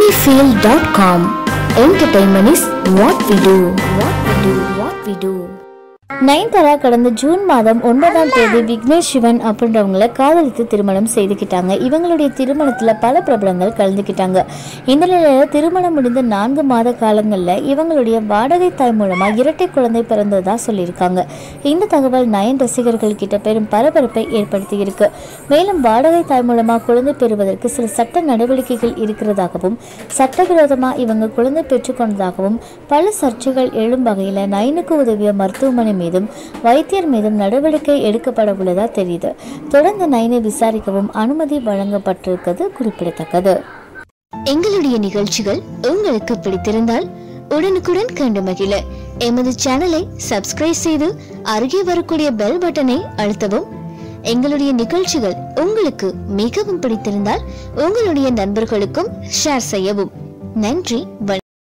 Sunnyfield.com. Entertainment is what we do. What we do. What we do. Nayanthara கடந்த June மாதம் ஒன்பதாம் தேதி விக்னேஷ் சிவன் அப்படின்றவங்கள காதலித்து திருமணம் செய்துக்கிட்டாங்க இவங்களுடைய திருமணத்தில் பல பிரபலங்கள் கலந்துக்கிட்டாங்க இந்த நிலையில் திருமணம் முடிந்த நான்கு மாத காலங்களில் இவங்களுடைய வாடகை தாய் மூலமாக இரட்டை குழந்தை பிறந்ததா சொல்லியிருக்காங்க இந்த தகவல் நயன் ரசிகர்கள் கிட்ட பெரும் பரபரப்பை ஏற்படுத்தியிருக்கு மேலும் வாடகை தாய் மூலமாக குழந்தை பெறுவதற்கு சில சட்ட நடவடிக்கைகள் இருக்கிறதாகவும் சட்டவிரோதமாக இவங்க குழந்தை பெற்றுக்கொண்டதாகவும் பல சர்ச்சைகள் எழும் வகையில் நயனுக்கு உதவிய மருத்துவமனை மீதும் வைத்தியர் மீதும் நடவடிக்கை எடுக்கப்பட உள்ளதா தெரியுது தொடர்ந்து நயனை விசாரிக்கவும் அனுமதி வழங்கப்பட்டிருக்கிறது குறிப்பிடத்தக்கது எங்களுடைய நிகழ்ச்சிகள் உங்களுக்கு பிடித்திருந்தால் உடனுக்குடன் கண்டு மகிழ எமது சேனலை சப்ஸ்கிரைப் செய்து அருகே வரக்கூடிய பெல் பட்டனை அழுத்தவும் எங்களுடைய நிகழ்ச்சிகள் உங்களுக்கு மிகவும் பிடித்திருந்தால் உங்களுடைய நண்பர்களுக்கும் ஷேர் செய்யவும் நன்றி வணக்கம்